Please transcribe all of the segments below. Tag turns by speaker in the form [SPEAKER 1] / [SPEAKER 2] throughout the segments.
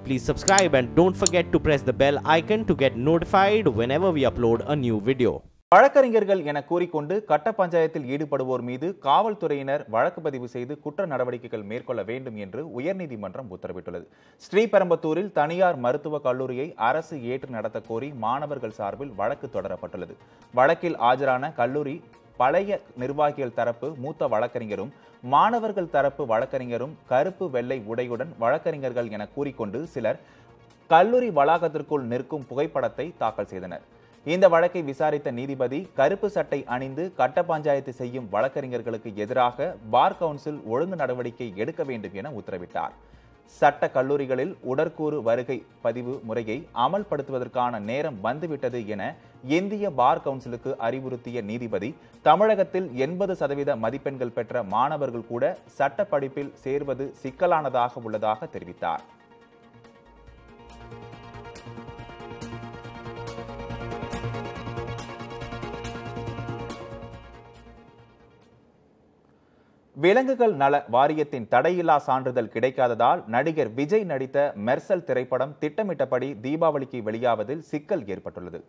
[SPEAKER 1] please subscribe and don't forget to press the bell icon to get notified whenever we upload a new video.
[SPEAKER 2] வழக்கறிஞர்கள் என கூறிக்கொண்டு கட்ட பஞ்சாயத்தில் ஈடுபடுவோர் மீது காவல்துறையினர் வழக்கு பதிவு செய்து குற்ற நடவடிக்கைகள் மேற்கொள்ள வேண்டும் என்று உயர்நீதிமன்றம் உத்தரவிட்டுள்ளது ஸ்ரீபெரும்பத்தூரில் தனியார் மருத்துவக் கல்லூரியை அரசு ஏற்று நடத்த கோரி மாணவர்கள் சார்பில் வழக்கு தொடரப்பட்டுள்ளது வழக்கில் ஆஜரான கல்லூரி பழைய நிர்வாகிகள் தரப்பு மூத்த வழக்கறிஞரும் மாணவர்கள் தரப்பு வழக்கறிஞரும் கருப்பு வெள்ளை உடையுடன் வழக்கறிஞர்கள் என கூறிக்கொண்டு சிலர் கல்லூரி வளாகத்திற்குள் நிற்கும் புகைப்படத்தை தாக்கல் செய்தனர் இந்த வழக்கை விசாரித்த நீதிபதி கருப்பு சட்டை அணிந்து கட்ட பஞ்சாயத்து செய்யும் வழக்கறிஞர்களுக்கு எதிராக பார் கவுன்சில் ஒழுங்கு நடவடிக்கை எடுக்க வேண்டும் என உத்தரவிட்டார் சட்ட கல்லூரிகளில் உடற்கூறு வருகை பதிவு முறையை அமல்படுத்துவதற்கான நேரம் வந்துவிட்டது என இந்திய பார் கவுன்சிலுக்கு அறிவுறுத்திய நீதிபதி தமிழகத்தில் எண்பது சதவீத மதிப்பெண்கள் பெற்ற மாணவர்கள் கூட சட்ட படிப்பில் சேர்வது சிக்கலானதாக உள்ளதாக தெரிவித்தார் விலங்குகள் நல வாரியத்தின் தடையில்லா சான்றிதழ் கிடைக்காததால் நடிகர் விஜய் நடித்த மெர்சல் திரைப்படம் திட்டமிட்டபடி தீபாவளிக்கு வெளியாவதில் சிக்கல் ஏற்பட்டுள்ளது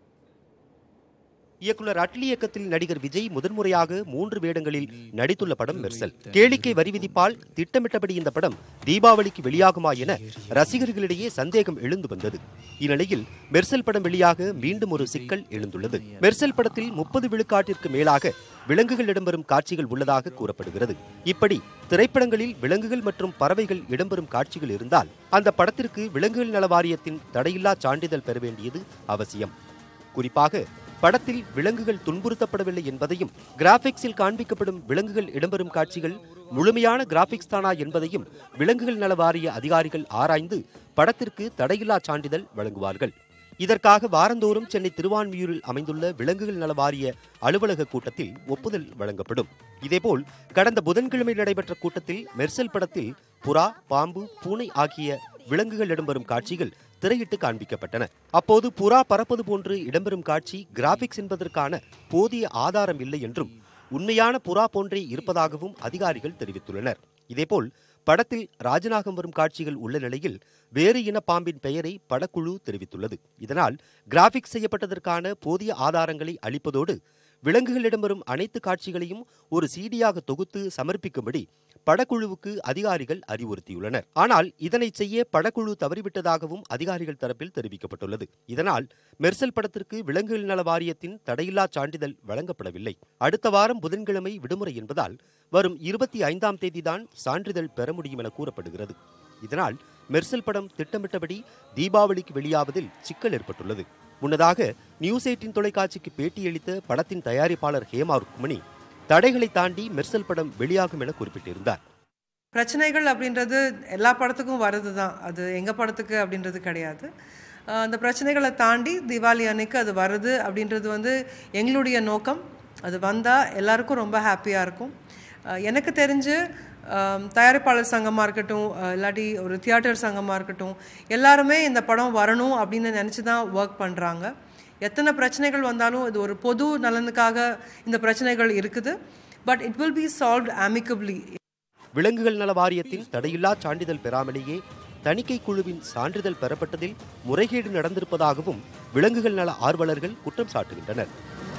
[SPEAKER 3] இயக்குனர் அட்லி இயக்கத்தில் நடிகர் விஜய் முதன்முறையாக மூன்று வேடங்களில் நடித்துள்ள படம் மெர்சல் கேளிக்கை வரி விதிப்பால் திட்டமிட்டபடி இந்த படம் தீபாவளிக்கு வெளியாகுமா என ரசிகர்களிடையே சந்தேகம் எழுந்து வந்தது இந்நிலையில் மெர்சல் படம் வெளியாக மீண்டும் ஒரு சிக்கல் எழுந்துள்ளது மெர்சல் படத்தில் முப்பது விழுக்காட்டிற்கு மேலாக விலங்குகள் இடம்பெறும் காட்சிகள் உள்ளதாக கூறப்படுகிறது இப்படி திரைப்படங்களில் விலங்குகள் மற்றும் பறவைகள் இடம்பெறும் காட்சிகள் இருந்தால் அந்த படத்திற்கு விலங்குகள் நல வாரியத்தின் தடையில்லா சான்றிதழ் பெற வேண்டியது அவசியம் குறிப்பாக படத்தில் விலங்குகள் துன்புறுத்தப்படவில்லை என்பதையும் கிராபிக்ஸில் காண்பிக்கப்படும் விலங்குகள் இடம்பெறும் காட்சிகள் முழுமையான கிராபிக்ஸ் தானா என்பதையும் விலங்குகள் நல வாரிய அதிகாரிகள் ஆராய்ந்து படத்திற்கு தடையில்லா சான்றிதழ் வழங்குவார்கள் இதற்காக வாரந்தோறும் சென்னை திருவான்மியூரில் அமைந்துள்ள விலங்குகள் நல வாரிய அலுவலக கூட்டத்தில் ஒப்புதல் வழங்கப்படும் இதேபோல் கடந்த புதன்கிழமை நடைபெற்ற கூட்டத்தில் மெர்சல் படத்தில் புறா பாம்பு பூனை ஆகிய விலங்குகள் இடம்பெறும் காட்சிகள் திரையிட்டு காண்பிக்கப்பட்டன அப்போது புறா பறப்பது போன்று இடம்பெறும் காட்சி கிராபிக்ஸ் என்பதற்கான போதிய ஆதாரம் இல்லை என்றும் உண்மையான புறா போன்றே இருப்பதாகவும் அதிகாரிகள் தெரிவித்துள்ளனர் இதேபோல் படத்தில் ராஜநாகம் வரும் காட்சிகள் உள்ள நிலையில் வேறு இன பாம்பின் பெயரை படக்குழு தெரிவித்துள்ளது இதனால் கிராபிக்ஸ் செய்யப்பட்டதற்கான போதிய ஆதாரங்களை அளிப்பதோடு விலங்குகளிடம் வரும் அனைத்து காட்சிகளையும் ஒரு சீடியாக தொகுத்து சமர்ப்பிக்கும்படி படக்குழுவுக்கு அதிகாரிகள் அறிவுறுத்தியுள்ளனர் ஆனால் இதனை செய்ய படக்குழு தவறிவிட்டதாகவும் அதிகாரிகள் தரப்பில் தெரிவிக்கப்பட்டுள்ளது இதனால் மெர்சல் படத்திற்கு விலங்குகள் நல வாரியத்தின் தடையில்லா சான்றிதழ் வழங்கப்படவில்லை அடுத்த வாரம் புதன்கிழமை விடுமுறை என்பதால் வரும் இருபத்தி ஐந்தாம் தேதிதான் சான்றிதழ் பெற முடியும் என கூறப்படுகிறது இதனால் மெர்சல் படம் திட்டமிட்டபடி தீபாவளிக்கு வெளியாவதில் சிக்கல் ஏற்பட்டுள்ளது முன்னதாக நியூஸ் எயிட்டின் தொலைக்காட்சிக்கு பேட்டியளித்த படத்தின் தயாரிப்பாளர் ஹேமா ருக்மணி தடைகளை தாண்டி மெர்சல் படம் வெளியாகும் என குறிப்பிட்டிருந்தார்
[SPEAKER 4] பிரச்சனைகள் அப்படின்றது எல்லா படத்துக்கும் வருது தான் அது எங்கள் படத்துக்கு அப்படின்றது கிடையாது அஹ் அந்த பிரச்சனைகளை தாண்டி தீபாவளி அன்னைக்கு அது வருது அப்படின்றது வந்து எங்களுடைய நோக்கம் அது வந்தால் எல்லாருக்கும் ரொம்ப ஹாப்பியாக இருக்கும் அஹ் எனக்கு தெரிஞ்சு அஹ் தயாரிப்பாளர் சங்கமாக இருக்கட்டும் அஹ் இல்லாட்டி ஒரு தியேட்டர் சங்கமாக இருக்கட்டும் எல்லாருமே இந்த படம் வரணும் அப்படின்னு நினச்சி தான் ஒர்க் பண்ணுறாங்க எத்தனை பிரச்சனைகள் வந்தாலும் இது ஒரு பொது நலனுக்காக இந்த பிரச்சனைகள் இருக்குது but it will be solved amicably
[SPEAKER 3] விலங்குகள் நல வாரியத்தின் தடையில்லா சான்றிதழ் பெறாமலேயே தணிக்கை குழுவின் சான்றிதழ் பெறப்பட்டதில் முறைகேடு நடந்திருப்பதாகவும் விலங்குகள் நல ஆர்வலர்கள் குற்றம் சாட்டுகின்றனர்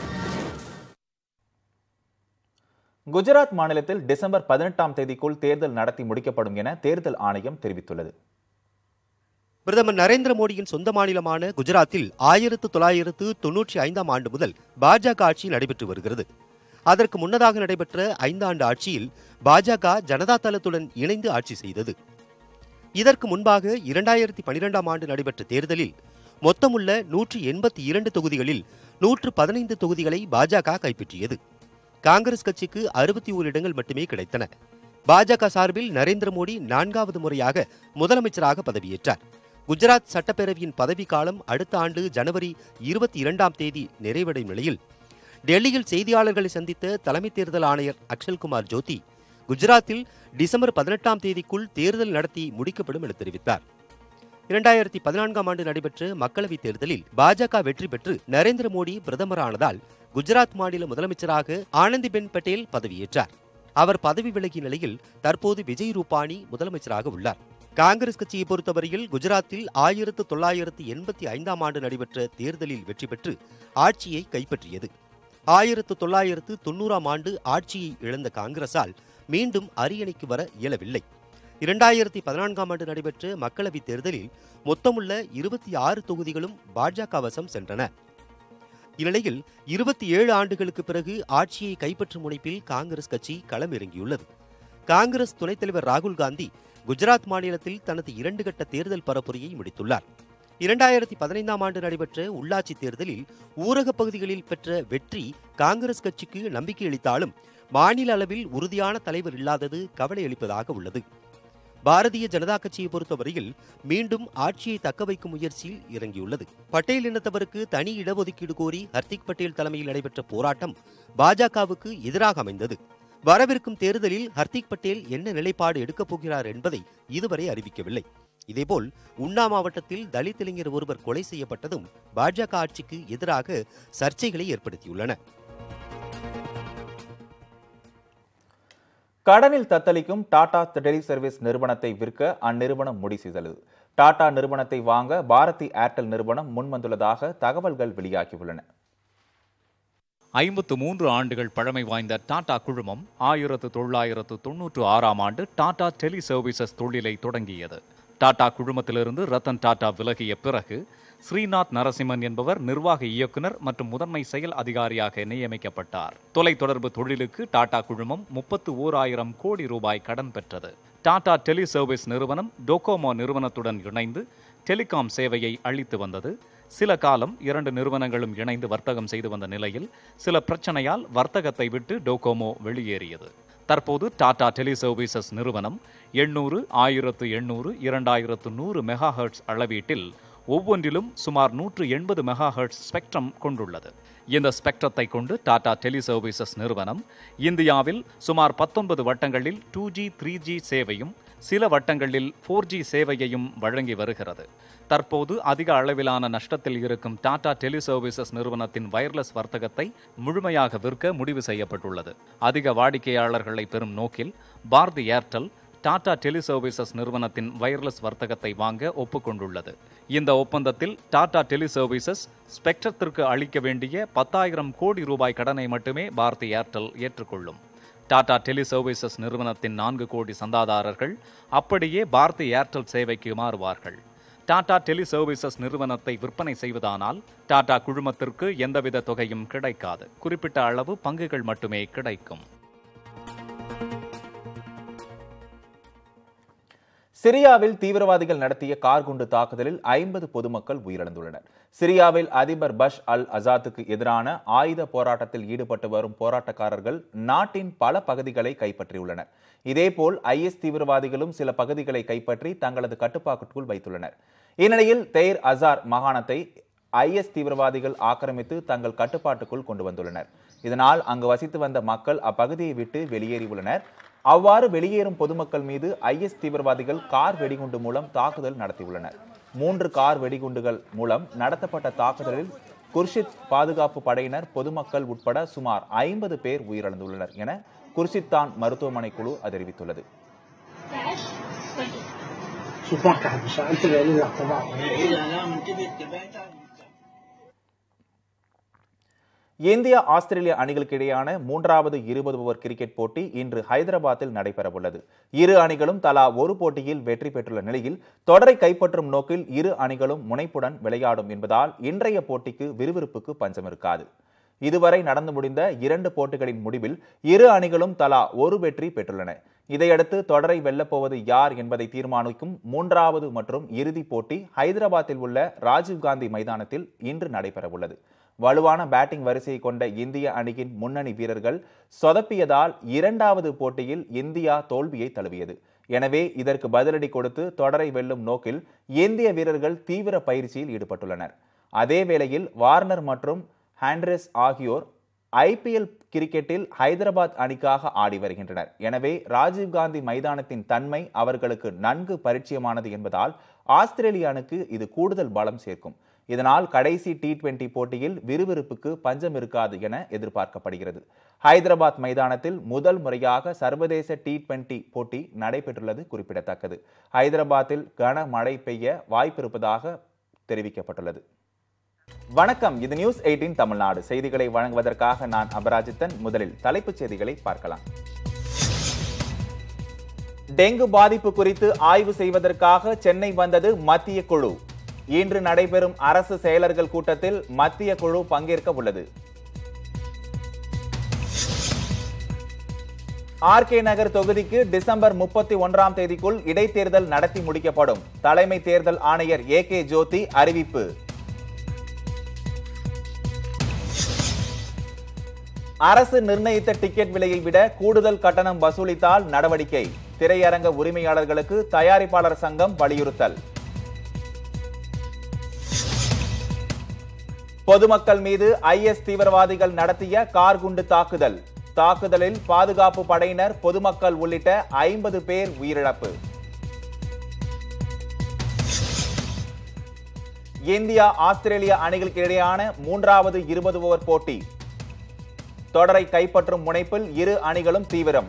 [SPEAKER 2] குஜராத் மாநிலத்தில் டிசம்பர் பதினெட்டாம் தேதிக்குள் தேர்தல் நடத்தி முடிக்கப்படும் என தேர்தல் ஆணையம் தெரிவித்துள்ளது
[SPEAKER 3] பிரதமர் நரேந்திர மோடியின் சொந்த மாநிலமான குஜராத்தில் ஆயிரத்து தொள்ளாயிரத்து தொன்னூற்றி ஐந்தாம் ஆண்டு முதல் பாஜக ஆட்சி நடைபெற்று வருகிறது அதற்கு முன்னதாக நடைபெற்ற ஐந்தாண்டு ஆட்சியில் பாஜக ஜனதா தளத்துடன் இணைந்து ஆட்சி செய்தது இதற்கு முன்பாக இரண்டாயிரத்தி பனிரெண்டாம் ஆண்டு நடைபெற்ற தேர்தலில் மொத்தமுள்ள நூற்றி எண்பத்தி இரண்டு தொகுதிகளில் நூற்று பதினைந்து தொகுதிகளை பாஜக கைப்பற்றியது காங்கிரஸ் கட்சிக்கு அறுபத்தி ஓரு இடங்கள் மட்டுமே கிடைத்தன பாஜக சார்பில் நரேந்திர மோடி நான்காவது முறையாக முதலமைச்சராக பதவியேற்றார் குஜராத் சட்டப்பேரவையின் பதவிக்காலம் அடுத்த ஆண்டு ஜனவரி இருபத்தி இரண்டாம் தேதி நிறைவடையும் நிலையில் டெல்லியில் செய்தியாளர்களை சந்தித்த தலைமை தேர்தல் ஆணையர் அக்ஷல்குமார் ஜோதி குஜராத்தில் டிசம்பர் பதினெட்டாம் தேதிக்குள் தேர்தல் நடத்தி முடிக்கப்படும் என தெரிவித்தார் இரண்டாயிரத்தி பதினான்காம் ஆண்டு நடைபெற்ற மக்களவைத் தேர்தலில் பாஜக வெற்றி பெற்று நரேந்திர மோடி பிரதமரானதால் குஜராத் மாநில முதலமைச்சராக ஆனந்திபென் பட்டேல் பதவியேற்றார் அவர் பதவி விலகிய நிலையில் தற்போது விஜய் ரூபானி முதலமைச்சராக உள்ளார் காங்கிரஸ் கட்சியை பொறுத்தவரையில் குஜராத்தில் ஆயிரத்து தொள்ளாயிரத்து எண்பத்தி ஐந்தாம் ஆண்டு நடைபெற்ற தேர்தலில் வெற்றி பெற்று ஆட்சியை கைப்பற்றியது ஆயிரத்து தொள்ளாயிரத்து தொண்ணூறாம் ஆண்டு ஆட்சியை இழந்த காங்கிரசால் மீண்டும் அரியணைக்கு வர இயலவில்லை இரண்டாயிரத்தி பதினான்காம் ஆண்டு நடைபெற்ற மக்களவைத் தேர்தலில் மொத்தமுள்ள இருபத்தி ஆறு தொகுதிகளும் பாஜக வசம் சென்றன இந்நிலையில் இருபத்தி ஏழு ஆண்டுகளுக்கு பிறகு ஆட்சியை கைப்பற்றும் முனைப்பில் காங்கிரஸ் கட்சி களமிறங்கியுள்ளது காங்கிரஸ் துணைத் தலைவர் ராகுல் காந்தி குஜராத் மாநிலத்தில் தனது இரண்டு கட்ட தேர்தல் பரப்புரையை முடித்துள்ளார் இரண்டாயிரத்தி பதினைந்தாம் ஆண்டு நடைபெற்ற உள்ளாட்சி தேர்தலில் ஊரகப் பகுதிகளில் பெற்ற வெற்றி காங்கிரஸ் கட்சிக்கு நம்பிக்கை அளித்தாலும் மாநில அளவில் உறுதியான தலைவர் இல்லாதது கவலை அளிப்பதாக உள்ளது பாரதிய ஜனதா கட்சியை பொறுத்தவரையில் மீண்டும் ஆட்சியை தக்க வைக்கும் முயற்சியில் இறங்கியுள்ளது பட்டேல் இனத்தவருக்கு தனி இடஒதுக்கீடு கோரி ஹர்திக் பட்டேல் தலைமையில் நடைபெற்ற போராட்டம் பாஜகவுக்கு எதிராக அமைந்தது வரவிருக்கும் தேர்தலில் ஹர்திக் பட்டேல் என்ன நிலைப்பாடு எடுக்கப் போகிறார் என்பதை இதுவரை அறிவிக்கவில்லை இதேபோல் உண்ணா மாவட்டத்தில் தலித் இளைஞர் ஒருவர் கொலை செய்யப்பட்டதும் பாஜக ஆட்சிக்கு எதிராக சர்ச்சைகளை ஏற்படுத்தியுள்ளன
[SPEAKER 2] கடனில் தத்தளிக்கும் டாடா டெலி சர்வீஸ் நிறுவனத்தை விற்க அந்நிறுவனம் முடிவு செய்தது டாடா நிறுவனத்தை வாங்க பாரதி ஏர்டெல் நிறுவனம் முன்வந்துள்ளதாக தகவல்கள் வெளியாகியுள்ளன
[SPEAKER 5] ஐம்பத்து மூன்று ஆண்டுகள் பழமை வாய்ந்த டாடா குழுமம் ஆயிரத்து தொள்ளாயிரத்து தொன்னூற்று ஆறாம் ஆண்டு டாடா டெலி சர்வீசஸ் தொழிலை தொடங்கியது டாடா குழுமத்திலிருந்து ரத்தன் டாடா விலகிய பிறகு ஸ்ரீநாத் நரசிம்மன் என்பவர் நிர்வாக இயக்குனர் மற்றும் முதன்மை செயல் அதிகாரியாக நியமிக்கப்பட்டார் தொலைத்தொடர்பு தொழிலுக்கு டாடா குழுமம் முப்பத்து ஓர் ஆயிரம் கோடி ரூபாய் கடன் பெற்றது டாடா டெலி சர்வீஸ் நிறுவனம் டோகோமோ நிறுவனத்துடன் இணைந்து டெலிகாம் சேவையை அளித்து வந்தது சில காலம் இரண்டு நிறுவனங்களும் இணைந்து வர்த்தகம் செய்து வந்த நிலையில் சில பிரச்சனையால் வர்த்தகத்தை விட்டு டோகோமோ வெளியேறியது தற்போது டாடா டெலி சர்வீசஸ் நிறுவனம் எண்ணூறு ஆயிரத்து எண்ணூறு இரண்டாயிரத்து நூறு மெகா ஹெர்ட்ஸ் அளவீட்டில் ஒவ்வொன்றிலும் சுமார் நூற்று எண்பது மெகா ஹெர்ட்ஸ் ஸ்பெக்ட்ரம் கொண்டுள்ளது இந்த ஸ்பெக்ட்ரத்தை கொண்டு டாடா டெலி சர்வீசஸ் நிறுவனம் இந்தியாவில் சுமார் பத்தொன்பது வட்டங்களில் டூ ஜி த்ரீ ஜி சேவையும் சில வட்டங்களில் ஃபோர் ஜி சேவையையும் வழங்கி வருகிறது தற்போது அதிக அளவிலான நஷ்டத்தில் இருக்கும் டாடா டெலி சர்வீசஸ் நிறுவனத்தின் வயர்லெஸ் வர்த்தகத்தை முழுமையாக விற்க முடிவு செய்யப்பட்டுள்ளது அதிக வாடிக்கையாளர்களை பெறும் நோக்கில் பாரதி ஏர்டெல் டாடா டெலி சர்வீசஸ் நிறுவனத்தின் வயர்லெஸ் வர்த்தகத்தை வாங்க ஒப்புக்கொண்டுள்ளது இந்த ஒப்பந்தத்தில் டாடா டெலி சர்வீசஸ் ஸ்பெக்ட்ரத்திற்கு அளிக்க வேண்டிய பத்தாயிரம் கோடி ரூபாய் கடனை மட்டுமே பாரதி ஏர்டெல் ஏற்றுக்கொள்ளும் டாடா டெலி சர்வீசஸ் நிறுவனத்தின் நான்கு கோடி சந்தாதாரர்கள் அப்படியே பாரதி ஏர்டெல் சேவைக்கு மாறுவார்கள் டாடா டெலி சர்வீசஸ் நிறுவனத்தை விற்பனை செய்வதானால் டாடா குழுமத்திற்கு எந்தவித தொகையும் கிடைக்காது குறிப்பிட்ட அளவு பங்குகள் மட்டுமே கிடைக்கும்
[SPEAKER 2] சிரியாவில் தீவிரவாதிகள் நடத்திய கார் குண்டு தாக்குதலில் ஐம்பது பொதுமக்கள் உயிரிழந்துள்ளனர் சிரியாவில் அதிபர் பஷ் அல் அசாத்துக்கு எதிரான ஆயுத போராட்டத்தில் ஈடுபட்டு வரும் போராட்டக்காரர்கள் நாட்டின் பல பகுதிகளை கைப்பற்றியுள்ளனர் இதேபோல் ஐஎஸ் தீவிரவாதிகளும் சில பகுதிகளை கைப்பற்றி தங்களது கட்டுப்பாட்டுக்குள் வைத்துள்ளனர் இந்நிலையில் தேர் அசார் மாகாணத்தை ஐஎஸ் தீவிரவாதிகள் ஆக்கிரமித்து தங்கள் கட்டுப்பாட்டுக்குள் கொண்டு வந்துள்ளனர் இதனால் அங்கு வசித்து வந்த மக்கள் அப்பகுதியை விட்டு வெளியேறியுள்ளனர் அவ்வாறு வெளியேறும் பொதுமக்கள் மீது ஐஎஸ் தீவிரவாதிகள் கார் வெடிகுண்டு மூலம் தாக்குதல் நடத்தியுள்ளனர் மூன்று கார் வெடிகுண்டுகள் மூலம் நடத்தப்பட்ட தாக்குதலில் குர்ஷித் பாதுகாப்பு படையினர் பொதுமக்கள் உட்பட சுமார் ஐம்பது பேர் உயிரிழந்துள்ளனர் என குர்ஷித்தான் மருத்துவமனை குழு அறிவித்துள்ளது
[SPEAKER 6] شوف واحد مش انتبه للاعتبار لا لا منتبه انتبهت
[SPEAKER 2] இந்தியா ஆஸ்திரேலியா அணிகளுக்கு இடையான மூன்றாவது இருபது ஓவர் கிரிக்கெட் போட்டி இன்று ஹைதராபாத்தில் நடைபெறவுள்ளது இரு அணிகளும் தலா ஒரு போட்டியில் வெற்றி பெற்றுள்ள நிலையில் தொடரை கைப்பற்றும் நோக்கில் இரு அணிகளும் முனைப்புடன் விளையாடும் என்பதால் இன்றைய போட்டிக்கு விறுவிறுப்புக்கு பஞ்சம் இருக்காது இதுவரை நடந்து முடிந்த இரண்டு போட்டிகளின் முடிவில் இரு அணிகளும் தலா ஒரு வெற்றி பெற்றுள்ளன இதையடுத்து தொடரை வெல்லப்போவது யார் என்பதை தீர்மானிக்கும் மூன்றாவது மற்றும் இறுதிப் போட்டி ஹைதராபாத்தில் உள்ள ராஜீவ்காந்தி மைதானத்தில் இன்று நடைபெறவுள்ளது வலுவான பேட்டிங் வரிசையை கொண்ட இந்திய அணியின் முன்னணி வீரர்கள் சொதப்பியதால் இரண்டாவது போட்டியில் இந்தியா தோல்வியை தழுவியது எனவே இதற்கு பதிலடி கொடுத்து தொடரை வெல்லும் நோக்கில் இந்திய வீரர்கள் தீவிர பயிற்சியில் ஈடுபட்டுள்ளனர் அதே வேளையில் வார்னர் மற்றும் ஹாண்ட்ரெஸ் ஆகியோர் ஐபிஎல் கிரிக்கெட்டில் ஹைதராபாத் அணிக்காக ஆடி வருகின்றனர் எனவே ராஜீவ்காந்தி மைதானத்தின் தன்மை அவர்களுக்கு நன்கு பரிச்சயமானது என்பதால் ஆஸ்திரேலிய அணிக்கு இது கூடுதல் பலம் சேர்க்கும் இதனால் கடைசி டி டுவெண்டி போட்டியில் விறுவிறுப்புக்கு பஞ்சம் இருக்காது என எதிர்பார்க்கப்படுகிறது ஹைதராபாத் மைதானத்தில் முதல் முறையாக சர்வதேச டி டுவெண்டி போட்டி நடைபெற்றுள்ளது குறிப்பிடத்தக்கது ஹைதராபாத்தில் கனமழை பெய்ய வாய்ப்பிருப்பதாக தெரிவிக்கப்பட்டுள்ளது வணக்கம் இது நியூஸ் எயிட்டீன் தமிழ்நாடு செய்திகளை வழங்குவதற்காக நான் அபராஜித்தன் முதலில் தலைப்புச் செய்திகளை பார்க்கலாம் டெங்கு பாதிப்பு குறித்து ஆய்வு செய்வதற்காக சென்னை வந்தது மத்திய குழு இன்று நடைபெறும் அரசு செயலர்கள் கூட்டத்தில் மத்திய குழு பங்கேற்க உள்ளது ஆர்கே நகர் தொகுதிக்கு டிசம்பர் முப்பத்தி ஒன்றாம் தேதிக்குள் இடைத்தேர்தல் நடத்தி முடிக்கப்படும் தலைமை தேர்தல் ஆணையர் ஏ கே ஜோதி அறிவிப்பு அரசு நிர்ணயித்த டிக்கெட் விலையை விட கூடுதல் கட்டணம் வசூலித்தால் நடவடிக்கை திரையரங்க உரிமையாளர்களுக்கு தயாரிப்பாளர் சங்கம் வலியுறுத்தல் பொதுமக்கள் மீது ஐஎஸ் தீவிரவாதிகள் நடத்திய கார் குண்டு தாக்குதல் தாக்குதலில் பாதுகாப்பு படையினர் பொதுமக்கள் உள்ளிட்ட ஐம்பது பேர் உயிரிழப்பு இந்தியா ஆஸ்திரேலியா அணிகளுக்கு இடையேயான மூன்றாவது இருபது ஓவர் போட்டி தொடரை கைப்பற்றும் முனைப்பில் இரு அணிகளும் தீவிரம்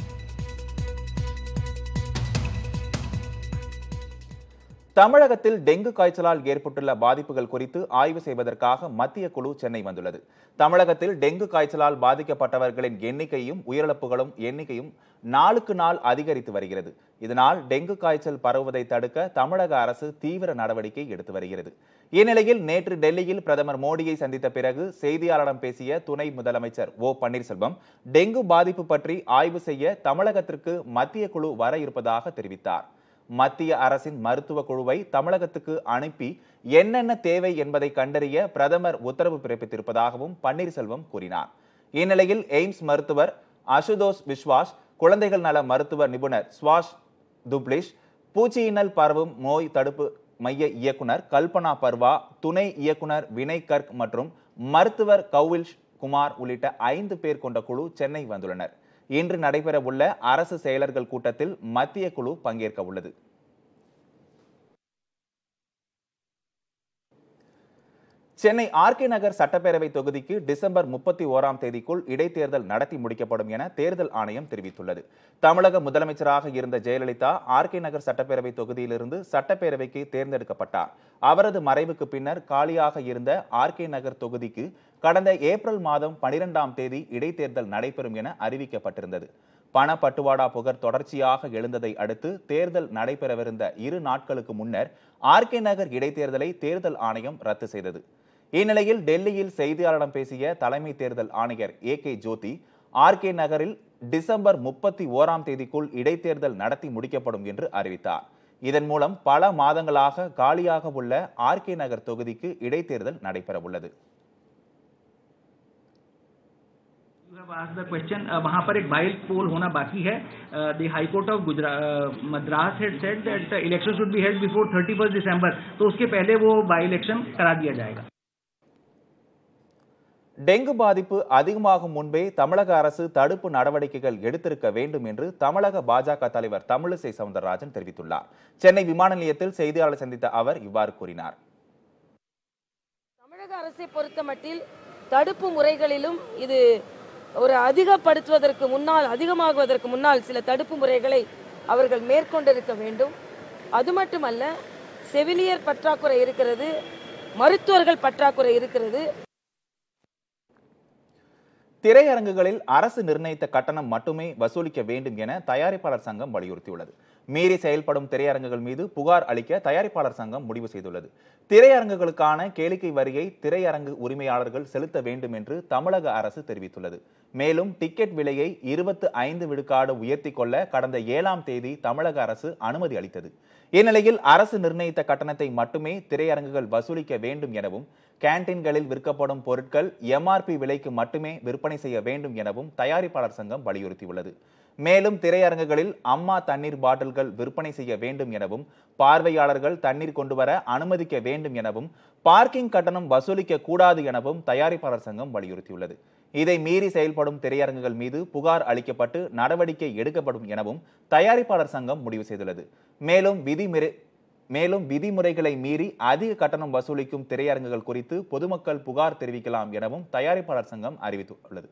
[SPEAKER 2] தமிழகத்தில் டெங்கு காய்ச்சலால் ஏற்பட்டுள்ள பாதிப்புகள் குறித்து ஆய்வு செய்வதற்காக மத்திய குழு சென்னை வந்துள்ளது தமிழகத்தில் டெங்கு காய்ச்சலால் பாதிக்கப்பட்டவர்களின் எண்ணிக்கையும் உயிரிழப்புகளும் எண்ணிக்கையும் நாளுக்கு நாள் அதிகரித்து வருகிறது இதனால் டெங்கு காய்ச்சல் பரவுவதை தடுக்க தமிழக அரசு தீவிர நடவடிக்கை எடுத்து வருகிறது இந்நிலையில் நேற்று டெல்லியில் பிரதமர் மோடியை சந்தித்த பிறகு செய்தியாளரிடம் பேசிய துணை முதலமைச்சர் ஓ பன்னீர்செல்வம் டெங்கு பாதிப்பு பற்றி ஆய்வு செய்ய தமிழகத்திற்கு மத்திய குழு வர இருப்பதாக தெரிவித்தார் மத்திய அரசின் மருத்துவ குழுவை தமிழகத்துக்கு அனுப்பி என்னென்ன தேவை என்பதை கண்டறிய பிரதமர் உத்தரவு பிறப்பித்திருப்பதாகவும் பன்னீர்செல்வம் கூறினார் இந்நிலையில் எய்ம்ஸ் மருத்துவர் அசுதோஷ் விஸ்வாஸ் குழந்தைகள் நல மருத்துவ நிபுணர் ஸ்வாஷ் துப்ளிஷ் பூச்சியினல் பரவும் நோய் தடுப்பு மைய இயக்குனர் கல்பனா பர்வா துணை இயக்குனர் வினய் கர்க் மற்றும் மருத்துவர் கௌவில் குமார் உள்ளிட்ட ஐந்து பேர் கொண்ட குழு சென்னை வந்துள்ளனர் இன்று நடைபெறவுள்ள அரசு செயலர்கள் கூட்டத்தில் மத்திய குழு பங்கேற்க உள்ளது சென்னை ஆர்கே நகர் சட்டப்பேரவை தொகுதிக்கு டிசம்பர் முப்பத்தி ஓராம் தேதிக்குள் இடைத்தேர்தல் நடத்தி முடிக்கப்படும் என தேர்தல் ஆணையம் தெரிவித்துள்ளது தமிழக முதலமைச்சராக இருந்த ஜெயலலிதா ஆர்கே நகர் சட்டப்பேரவை தொகுதியிலிருந்து சட்டப்பேரவைக்கு தேர்ந்தெடுக்கப்பட்டார் அவரது மறைவுக்கு பின்னர் காலியாக இருந்த ஆர்கே நகர் தொகுதிக்கு கடந்த ஏப்ரல் மாதம் பனிரெண்டாம் தேதி இடைத்தேர்தல் நடைபெறும் என அறிவிக்கப்பட்டிருந்தது பணப்பட்டுவாடா புகழ் தொடர்ச்சியாக எழுந்ததை அடுத்து தேர்தல் நடைபெறவிருந்த இரு நாட்களுக்கு முன்னர் ஆர்கே நகர் இடைத்தேர்தலை தேர்தல் ஆணையம் ரத்து செய்தது இந்நிலையில் டெல்லியில் செய்தியாளரிடம் பேசிய தலைமை தேர்தல் ஆணையர் ஏ கே ஜோதி ஆர்கே நகரில் டிசம்பர் முப்பத்தி ஓராம் தேதிக்குள் இடைத்தேர்தல் நடத்தி முடிக்கப்படும் என்று அறிவித்தார் இதன் மூலம் பல மாதங்களாக காலியாக உள்ள ஆர்கே நகர் தொகுதிக்கு இடைத்தேர்தல் நடைபெற உள்ளது
[SPEAKER 7] You have asked the question, uh, वहाँ पर एक बाइल पोल होना बाकी है the high court of Gujarat Madras had said that election should be held before 31 December तो उसके पहले वो बाई इलेक्शन करा दिया जाएगा
[SPEAKER 2] டெங்கு பாதிப்பு அதிகமாகும் முன்பே தமிழக அரசு தடுப்பு நடவடிக்கைகள் எடுத்திருக்க வேண்டும் என்று தமிழக பாஜக தலைவர் தமிழிசை சவுந்தரராஜன் தெரிவித்துள்ளார் சென்னை விமான நிலையத்தில் செய்தியாளர் சந்தித்த அவர் இவ்வாறு கூறினார்
[SPEAKER 8] தமிழக அரசை பொறுத்தமட்டில் தடுப்பு முறைகளிலும் இது ஒரு அதிகப்படுத்துவதற்கு முன்னால் அதிகமாகுவதற்கு முன்னால் சில தடுப்பு முறைகளை அவர்கள் மேற்கொண்டிருக்க வேண்டும் அது மட்டுமல்ல செவிலியர் பற்றாக்குறை இருக்கிறது மருத்துவர்கள் பற்றாக்குறை இருக்கிறது
[SPEAKER 2] திரையரங்குகளில் அரசு நிர்ணயித்த கட்டணம் மட்டுமே வசூலிக்க வேண்டும் என தயாரிப்பாளர் சங்கம் வலியுறுத்தியுள்ளது மீறி செயல்படும் திரையரங்குகள் மீது புகார் அளிக்க தயாரிப்பாளர் சங்கம் முடிவு செய்துள்ளது திரையரங்குகளுக்கான கேளிக்கை வரியை திரையரங்கு உரிமையாளர்கள் செலுத்த வேண்டும் என்று தமிழக அரசு தெரிவித்துள்ளது மேலும் டிக்கெட் விலையை இருபத்து ஐந்து விழுக்காடு உயர்த்தி கொள்ள கடந்த ஏழாம் தேதி தமிழக அரசு அனுமதி அளித்தது இந்நிலையில் அரசு நிர்ணயித்த கட்டணத்தை மட்டுமே திரையரங்குகள் வசூலிக்க வேண்டும் எனவும் கேண்டீன்களில் விற்கப்படும் பொருட்கள் எம்ஆர்பி விலைக்கு மட்டுமே விற்பனை செய்ய வேண்டும் எனவும் தயாரிப்பாளர் சங்கம் வலியுறுத்தியுள்ளது மேலும் திரையரங்குகளில் அம்மா தண்ணீர் பாட்டில்கள் விற்பனை செய்ய வேண்டும் எனவும் பார்வையாளர்கள் தண்ணீர் கொண்டு வர அனுமதிக்க வேண்டும் எனவும் பார்க்கிங் கட்டணம் வசூலிக்க கூடாது எனவும் தயாரிப்பாளர் சங்கம் வலியுறுத்தியுள்ளது இதை மீறி செயல்படும் திரையரங்குகள் மீது புகார் அளிக்கப்பட்டு நடவடிக்கை எடுக்கப்படும் எனவும் தயாரிப்பாளர் சங்கம் முடிவு செய்துள்ளது மேலும் விதிமீறி மேலும் விதிமுறைகளை மீறி அதிக கட்டணம் வசூலிக்கும் திரையரங்குகள் குறித்து பொதுமக்கள் புகார் தெரிவிக்கலாம் எனவும் தயாரிப்பாளர் சங்கம் அறிவித்துள்ளது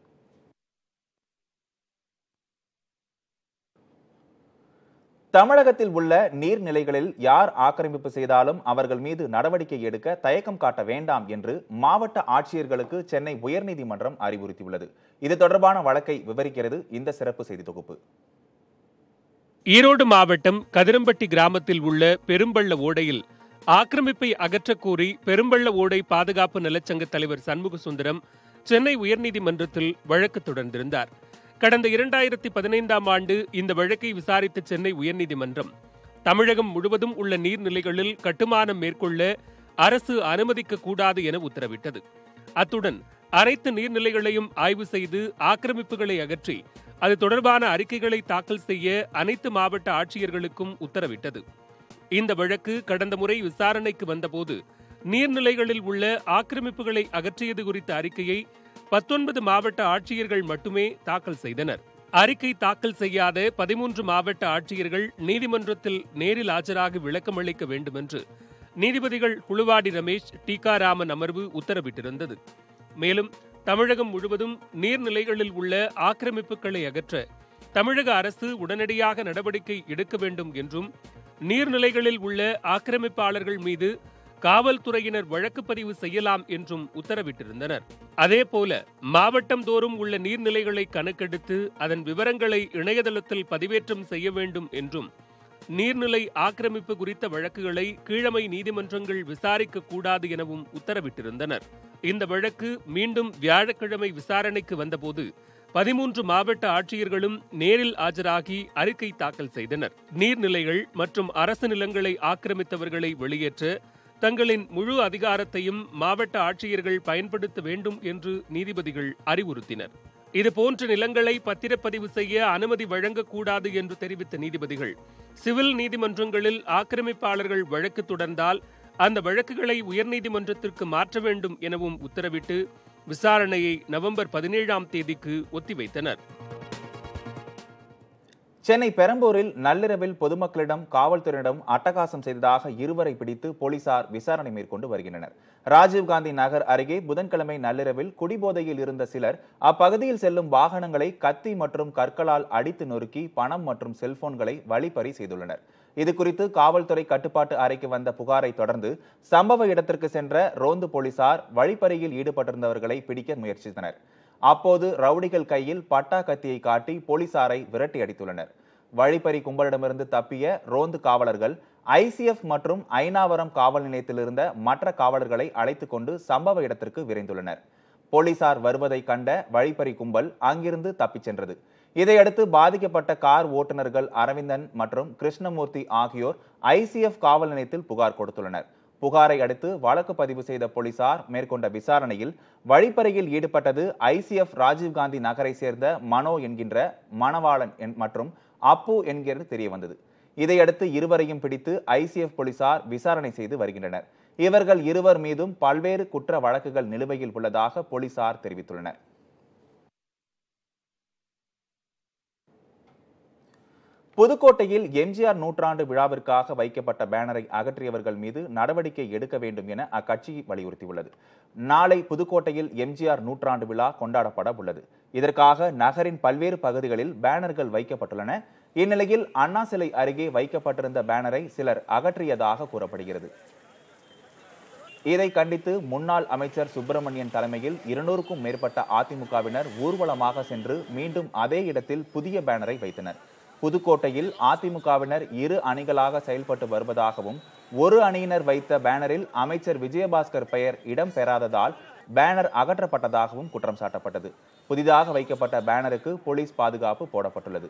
[SPEAKER 2] தமிழகத்தில் உள்ள நீர்நிலைகளில் யார் ஆக்கிரமிப்பு செய்தாலும் அவர்கள் மீது நடவடிக்கை எடுக்க தயக்கம் காட்ட வேண்டாம் என்று மாவட்ட ஆட்சியர்களுக்கு சென்னை உயர்நீதிமன்றம் அறிவுறுத்தியுள்ளது இது தொடர்பான வழக்கை விவரிக்கிறது இந்த சிறப்பு செய்தி தொகுப்பு
[SPEAKER 9] ஈரோடு மாவட்டம் கதிரம்பட்டி கிராமத்தில் உள்ள பெரும்பள்ள ஓடையில் ஆக்கிரமிப்பை அகற்றக் கோரி பெரும்பள்ள ஓடை பாதுகாப்பு நலச்சங்க தலைவர் சண்முக சுந்தரம் சென்னை உயர்நீதிமன்றத்தில் வழக்கு தொடர்ந்திருந்தார் கடந்த இரண்டாயிரத்தி பதினைந்தாம் ஆண்டு இந்த வழக்கை விசாரித்த சென்னை உயர்நீதிமன்றம் தமிழகம் முழுவதும் உள்ள நீர்நிலைகளில் கட்டுமானம் மேற்கொள்ள அரசு அனுமதிக்க கூடாது என உத்தரவிட்டது அத்துடன் அனைத்து நீர்நிலைகளையும் ஆய்வு செய்து ஆக்கிரமிப்புகளை அகற்றி அது தொடர்பான அறிக்கைகளை தாக்கல் செய்ய அனைத்து மாவட்ட ஆட்சியர்களுக்கும் உத்தரவிட்டது இந்த வழக்கு கடந்த முறை விசாரணைக்கு வந்தபோது நீர்நிலைகளில் உள்ள ஆக்கிரமிப்புகளை அகற்றியது குறித்த அறிக்கையை பத்தொன்பது மாவட்ட ஆட்சியர்கள் மட்டுமே தாக்கல் செய்தனர் அறிக்கை தாக்கல் செய்யாத பதிமூன்று மாவட்ட ஆட்சியர்கள் நீதிமன்றத்தில் நேரில் ஆஜராகி விளக்கம் அளிக்க வேண்டுமென்று நீதிபதிகள் குழுவாடி ரமேஷ் டீகாராமன் அமர்வு உத்தரவிட்டிருந்தது மேலும் தமிழகம் முழுவதும் நீர்நிலைகளில் உள்ள ஆக்கிரமிப்புகளை அகற்ற தமிழக அரசு உடனடியாக நடவடிக்கை எடுக்க வேண்டும் என்றும் நீர்நிலைகளில் உள்ள ஆக்கிரமிப்பாளர்கள் மீது காவல்துறையினர் வழக்கு பதிவு செய்யலாம் என்றும் உத்தரவிட்டிருந்தனர் அதேபோல மாவட்டம் தோறும் உள்ள நீர்நிலைகளை கணக்கெடுத்து அதன் விவரங்களை இணையதளத்தில் பதிவேற்றம் செய்ய வேண்டும் என்றும் நீர்நிலை ஆக்கிரமிப்பு குறித்த வழக்குகளை கீழமை நீதிமன்றங்கள் விசாரிக்க கூடாது எனவும் உத்தரவிட்டிருந்தனர் இந்த வழக்கு மீண்டும் வியாழக்கிழமை விசாரணைக்கு வந்தபோது பதிமூன்று மாவட்ட ஆட்சியர்களும் நேரில் ஆஜராகி அறிக்கை தாக்கல் செய்தனர் நீர்நிலைகள் மற்றும் அரசு நிலங்களை ஆக்கிரமித்தவர்களை வெளியேற்ற தங்களின் முழு அதிகாரத்தையும் மாவட்ட ஆட்சியர்கள் பயன்படுத்த வேண்டும் என்று நீதிபதிகள் அறிவுறுத்தினர் இதுபோன்ற நிலங்களை பத்திரப்பதிவு செய்ய அனுமதி வழங்கக்கூடாது என்று தெரிவித்த நீதிபதிகள் சிவில் நீதிமன்றங்களில் ஆக்கிரமிப்பாளர்கள் வழக்கு தொடர்ந்தால் அந்த வழக்குகளை உயர்நீதிமன்றத்திற்கு மாற்ற வேண்டும் எனவும் உத்தரவிட்டு விசாரணையை நவம்பர் பதினேழாம் தேதிக்கு ஒத்திவைத்தனர்
[SPEAKER 2] சென்னை பெரம்பூரில் நள்ளிரவில் பொதுமக்களிடம் காவல்துறையிடம் அட்டகாசம் செய்ததாக இருவரை பிடித்து போலீசார் விசாரணை மேற்கொண்டு வருகின்றனர் ராஜீவ்காந்தி நகர் அருகே புதன்கிழமை நள்ளிரவில் குடிபோதையில் இருந்த சிலர் அப்பகுதியில் செல்லும் வாகனங்களை கத்தி மற்றும் கற்களால் அடித்து நொறுக்கி பணம் மற்றும் செல்போன்களை வழிப்பறி செய்துள்ளனர் இது குறித்து காவல்துறை கட்டுப்பாட்டு அறைக்கு வந்த புகாரை தொடர்ந்து சம்பவ இடத்திற்கு சென்ற ரோந்து போலீசார் வழிப்பறியில் ஈடுபட்டிருந்தவர்களை பிடிக்க முயற்சித்தனர் அப்போது ரவுடிகள் கையில் பட்டா கத்தியை காட்டி போலீசாரை விரட்டி அடித்துள்ளனர் வழிப்பறி கும்பலிடமிருந்து தப்பிய ரோந்து காவலர்கள் ஐசிஎஃப் மற்றும் ஐநாவரம் காவல் நிலையத்தில் இருந்த மற்ற காவலர்களை அழைத்துக் கொண்டு சம்பவ இடத்திற்கு விரைந்துள்ளனர் போலீசார் வருவதை கண்ட வழிப்பறி கும்பல் அங்கிருந்து தப்பிச் சென்றது இதையடுத்து பாதிக்கப்பட்ட கார் ஓட்டுநர்கள் அரவிந்தன் மற்றும் கிருஷ்ணமூர்த்தி ஆகியோர் ஐசிஎஃப் காவல் நிலையத்தில் புகார் கொடுத்துள்ளனர் புகாரை அடுத்து வழக்கு பதிவு செய்த போலீசார் மேற்கொண்ட விசாரணையில் வழிப்பறையில் ஈடுபட்டது ஐசிஎஃப் ராஜீவ்காந்தி நகரை சேர்ந்த மனோ என்கின்ற மணவாளன் மற்றும் அப்பு என்கிறது தெரிய வந்தது இதையடுத்து இருவரையும் பிடித்து ஐசிஎஃப் போலீசார் விசாரணை செய்து வருகின்றனர் இவர்கள் இருவர் மீதும் பல்வேறு குற்ற வழக்குகள் நிலுவையில் உள்ளதாக போலீசார் தெரிவித்துள்ளனர் புதுக்கோட்டையில் எம்ஜிஆர் நூற்றாண்டு விழாவிற்காக வைக்கப்பட்ட பேனரை அகற்றியவர்கள் மீது நடவடிக்கை எடுக்க வேண்டும் என அக்கட்சி வலியுறுத்தியுள்ளது நாளை புதுக்கோட்டையில் எம்ஜிஆர் நூற்றாண்டு விழா கொண்டாடப்பட உள்ளது இதற்காக நகரின் பல்வேறு பகுதிகளில் பேனர்கள் வைக்கப்பட்டுள்ளன இந்நிலையில் அண்ணா சிலை அருகே வைக்கப்பட்டிருந்த பேனரை சிலர் அகற்றியதாக கூறப்படுகிறது இதை கண்டித்து முன்னாள் அமைச்சர் சுப்பிரமணியன் தலைமையில் இருநூறுக்கும் மேற்பட்ட அதிமுகவினர் ஊர்வலமாக சென்று மீண்டும் அதே இடத்தில் புதிய பேனரை வைத்தனர் புதுக்கோட்டையில் அதிமுகவினர் இரு அணிகளாக செயல்பட்டு வருவதாகவும் ஒரு அணியினர் வைத்த பேனரில் அமைச்சர் விஜயபாஸ்கர் பெயர் இடம் பெறாததால் பேனர் அகற்றப்பட்டதாகவும் குற்றம் சாட்டப்பட்டது புதிதாக வைக்கப்பட்ட பேனருக்கு போலீஸ் பாதுகாப்பு போடப்பட்டுள்ளது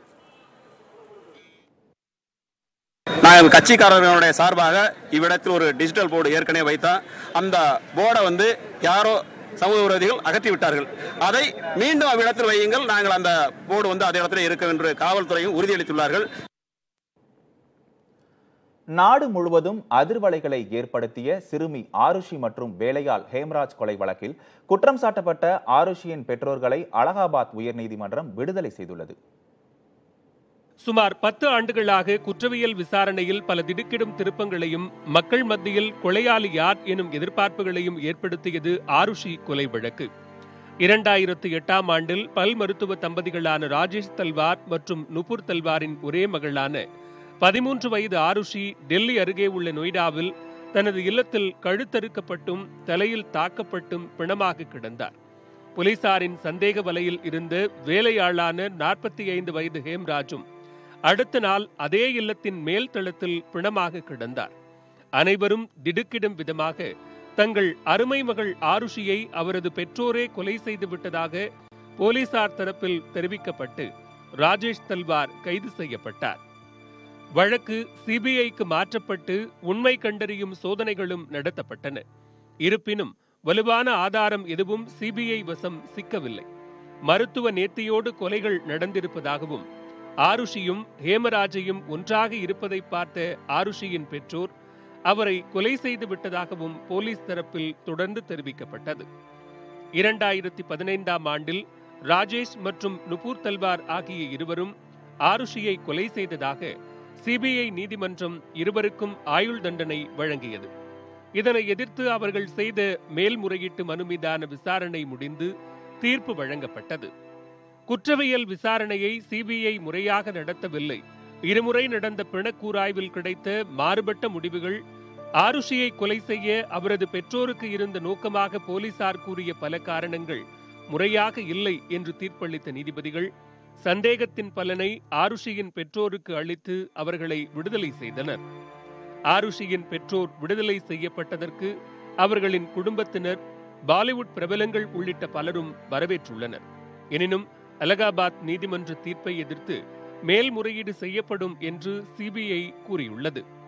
[SPEAKER 10] நான் கட்சிக்காரர்களுடைய சார்பாக இவ்விடத்தில் ஒரு டிஜிட்டல் போர்டு ஏற்கனவே வைத்தோம் அந்த போர்டை வந்து யாரோ சமூக விரோதிகள் அகற்றி விட்டார்கள் அதை மீண்டும் அவ்விடத்தில் வையுங்கள் நாங்கள் அந்த போர்டு வந்து அதே இடத்துல இருக்கும் என்று காவல்துறையும் உறுதியளித்துள்ளார்கள்
[SPEAKER 2] நாடு முழுவதும் அதிர்வலைகளை ஏற்படுத்திய சிறுமி ஆருஷி மற்றும் வேலையாள் ஹேம்ராஜ் கொலை வழக்கில் குற்றம் சாட்டப்பட்ட ஆருஷியின் பெற்றோர்களை அலகாபாத் உயர்நீதிமன்றம் விடுதலை செய்துள்ளது
[SPEAKER 9] சுமார் பத்து ஆண்டுகளாக குற்றவியல் விசாரணையில் பல திடுக்கிடும் திருப்பங்களையும் மக்கள் மத்தியில் கொலையாளி யார் எனும் எதிர்பார்ப்புகளையும் ஏற்படுத்தியது ஆருஷி கொலை வழக்கு இரண்டாயிரத்து எட்டாம் ஆண்டில் பல் மருத்துவ தம்பதிகளான ராஜேஷ் தல்வார் மற்றும் நுபுர் தல்வாரின் ஒரே மகளான பதிமூன்று வயது ஆருஷி டெல்லி அருகே உள்ள நொய்டாவில் தனது இல்லத்தில் கழுத்தறுக்கப்பட்டும் தலையில் தாக்கப்பட்டும் பிணமாக கிடந்தார் போலீசாரின் சந்தேக வலையில் இருந்த வேலையாளான நாற்பத்தி ஐந்து வயது ஹேம்ராஜும் அடுத்த நாள் அதே இல்லத்தின் மேல் தளத்தில் பிணமாக கிடந்தார் அனைவரும் திடுக்கிடும் விதமாக தங்கள் அருமை மகள் ஆருஷியை அவரது பெற்றோரே கொலை செய்து விட்டதாக போலீசார் தரப்பில் தெரிவிக்கப்பட்டு ராஜேஷ் தல்வார் கைது செய்யப்பட்டார் வழக்கு சிபிஐக்கு மாற்றப்பட்டு உண்மை கண்டறியும் சோதனைகளும் நடத்தப்பட்டன இருப்பினும் வலுவான ஆதாரம் எதுவும் சிபிஐ வசம் சிக்கவில்லை மருத்துவ நேர்த்தியோடு கொலைகள் நடந்திருப்பதாகவும் ஆருஷியும் ஹேமராஜையும் ஒன்றாக இருப்பதை பார்த்த ஆருஷியின் பெற்றோர் அவரை கொலை செய்து விட்டதாகவும் போலீஸ் தரப்பில் தொடர்ந்து தெரிவிக்கப்பட்டது இரண்டாயிரத்தி பதினைந்தாம் ஆண்டில் ராஜேஷ் மற்றும் நுபூர் தல்வார் ஆகிய இருவரும் ஆருஷியை கொலை செய்ததாக சிபிஐ நீதிமன்றம் இருவருக்கும் ஆயுள் தண்டனை வழங்கியது இதனை எதிர்த்து அவர்கள் செய்த மேல்முறையீட்டு மனு மீதான விசாரணை முடிந்து தீர்ப்பு வழங்கப்பட்டது குற்றவியல் விசாரணையை சிபிஐ முறையாக நடத்தவில்லை இருமுறை நடந்த பிணக்கூராய்வில் கிடைத்த மாறுபட்ட முடிவுகள் ஆருஷியை கொலை செய்ய அவரது பெற்றோருக்கு இருந்த நோக்கமாக போலீசார் கூறிய பல காரணங்கள் முறையாக இல்லை என்று தீர்ப்பளித்த நீதிபதிகள் சந்தேகத்தின் பலனை ஆருஷியின் பெற்றோருக்கு அளித்து அவர்களை விடுதலை செய்தனர் ஆருஷியின் பெற்றோர் விடுதலை செய்யப்பட்டதற்கு அவர்களின் குடும்பத்தினர் பாலிவுட் பிரபலங்கள் உள்ளிட்ட பலரும் வரவேற்றுள்ளனர் எனினும் அலகாபாத் நீதிமன்ற தீர்ப்பை எதிர்த்து மேல்முறையீடு செய்யப்படும் என்று சிபிஐ கூறியுள்ளது